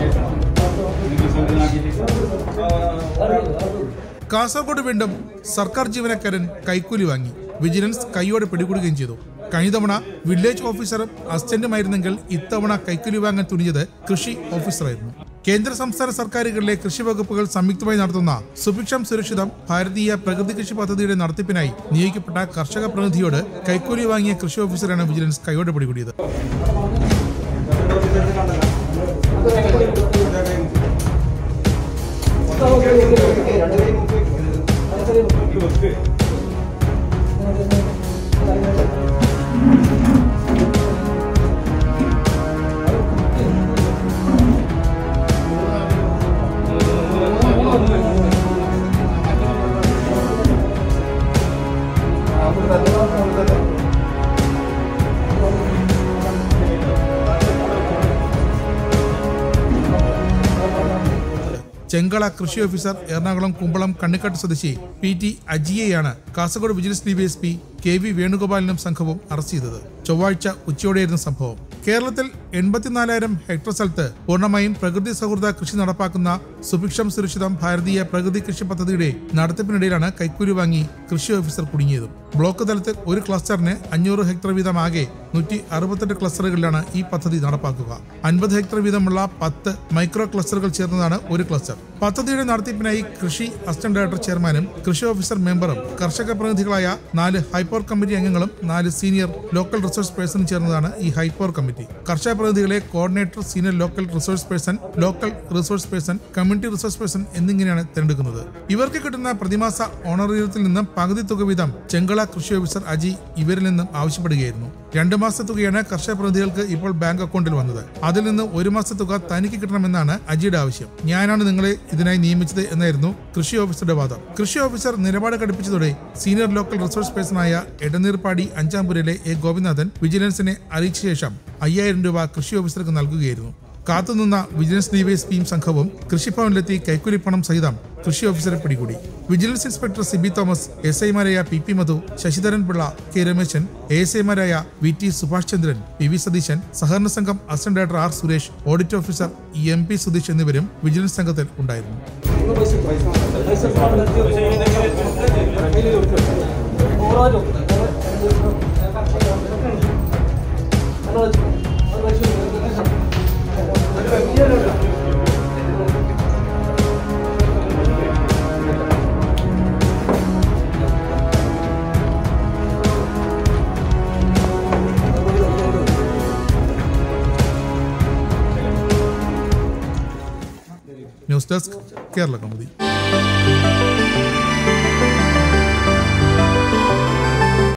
കാസർഗോഡ് വീണ്ടും സർക്കാർ ജീവനക്കാരൻ കൈക്കൂലി വാങ്ങി വിജിലൻസ് കൈയോടെ പിടികൂടുകയും ചെയ്തു കഴിഞ്ഞ തവണ വില്ലേജ് ഓഫീസറും അസിസ്റ്റന്റുമായിരുന്നെങ്കിൽ ഇത്തവണ കൈക്കൂലി വാങ്ങാൻ തുനിഞ്ഞത് കൃഷി ഓഫീസറായിരുന്നു കേന്ദ്ര സംസ്ഥാന സർക്കാരുകളിലെ കൃഷി വകുപ്പുകൾ സംയുക്തമായി നടത്തുന്ന സുഭിക്ഷം സുരക്ഷിതം ഭാരതീയ പ്രകൃതി കൃഷി പദ്ധതിയുടെ നടത്തിപ്പിനായി നിയോഗിക്കപ്പെട്ട കർഷക പ്രതിനിധിയോട് കൈക്കൂലി വാങ്ങിയ കൃഷി ഓഫീസറാണ് വിജിലൻസ് കൈയോടെ പിടികൂടിയത് ചെങ്കള കൃഷി ഓഫീസർ എറണാകുളം കുമ്പളം കണ്ണിക്കാട്ട് സ്വദേശി പി ടി അജിയെയാണ് Kasaragod vigilance DYSP K V വേണുഗോപാലിനും സംഘവും അറസ്റ്റ് ചെയ്തത് ചൊവ്വാഴ്ച ഉച്ചയോടെയായിരുന്നു സംഭവം കേരളത്തിൽ എൺപത്തിനാലായിരം ഹെക്ടർ സ്ഥലത്ത് പൂർണ്ണമായും പ്രകൃതി സൗഹൃദ കൃഷി നടപ്പാക്കുന്ന സുഭിക്ഷം സുരക്ഷിതം ഭാരതീയ പ്രകൃതി കൃഷി പദ്ധതിയുടെ നടത്തിപ്പിനിടയിലാണ് കൈക്കൂലി വാങ്ങി കൃഷി ഓഫീസർ കുടുങ്ങിയത് ബ്ലോക്ക് തലത്തിൽ ഒരു ക്ലസ്റ്ററിന് അഞ്ഞൂറ് ഹെക്ടർ വീതം ആകെ നൂറ്റി അറുപത്തെട്ട് ക്ലസ്റ്ററുകളിലാണ് ഈ പദ്ധതി നടപ്പാക്കുക അൻപത് ഹെക്ടർ വീതമുള്ള പത്ത് മൈക്രോ ക്ലസ്റ്ററുകൾ ചേർന്നതാണ് ഒരു ക്ലസ്റ്റർ പദ്ധതിയുടെ നടത്തിപ്പിനായി കൃഷി അസിസ്റ്റന്റ് ഡയറക്ടർ ചെയർമാനും കൃഷി ഓഫീസർ മെമ്പറും കർഷക പ്രതിനിധികളായ നാല് ഹൈപ്പവർ കമ്മിറ്റി അംഗങ്ങളും നാല് സീനിയർ ലോക്കൽ റിസോഴ്സ് പേഴ്സണും ചേർന്നതാണ് ഈ ഹൈപ്പവർ കമ്മിറ്റി കർഷക പ്രതിനിധികളെ coordinator senior local resource person local resource person community resource person എന്നിങ്ങനെയാണ് തിരഞ്ഞെടുക്കുന്നത് ഇവർക്ക് കിട്ടുന്ന പ്രതിമാസ ഓണറേറിയത്തിൽ നിന്നും പകുതി തുക വീതം ചെങ്കള കൃഷി ഓഫീസർ അജി ഇവരിൽ നിന്നും ആവശ്യപ്പെടുകയായിരുന്നു രണ്ടു മാസത്തെ തുകയാണ് കർഷക പ്രതിനിധികൾക്ക് ഇപ്പോൾ ബാങ്ക് അക്കൗണ്ടിൽ വന്നത് അതിൽ നിന്ന് ഒരു മാസത്തെ തുക തനിക്ക് കിട്ടണമെന്നാണ് അജിയുടെ ആവശ്യം ഞാനാണ് നിങ്ങളെ ഇതിനായി നിയമിച്ചത് എന്നായിരുന്നു കൃഷി ഓഫീസറുടെ വാദം കൃഷി ഓഫീസർ നിലപാട് ഘടിപ്പിച്ചതോടെ സീനിയർ ലോക്കൽ റിസോഴ്സ് പേഴ്സണായ എടനീർപ്പാടി അഞ്ചാംപുരയിലെ എ ഗോപിനാഥൻ വിജിലൻസിനെ അറിയിച്ച ശേഷം അയ്യായിരം രൂപ കൃഷി ഓഫീസർക്ക് നൽകുകയായിരുന്നു കാത്തുനിന്ന വിജിലൻസ് ഡിവൈഎസ്പിയും സംഘവും കൃഷിഭവനിലെത്തി കൈക്കൂലി പണം സഹിതം കൃഷി ഓഫീസറെ പിടികൂടി vigilance inspector Siby Thomas S ഐമാരായ P P Madhu Sasidharan Pillai K Rameshan A S ഐമാരായ V T Subhash Chandran P V Satheesan സഹകരണ സംഘം assistant director R Suresh audit officer M P Sudheesh എന്നിവരും വിജിലൻസ് സംഘത്തിൽ ഉണ്ടായിരുന്നു ന്യൂസ് ഡെസ്ക് കേരള കൗമുദി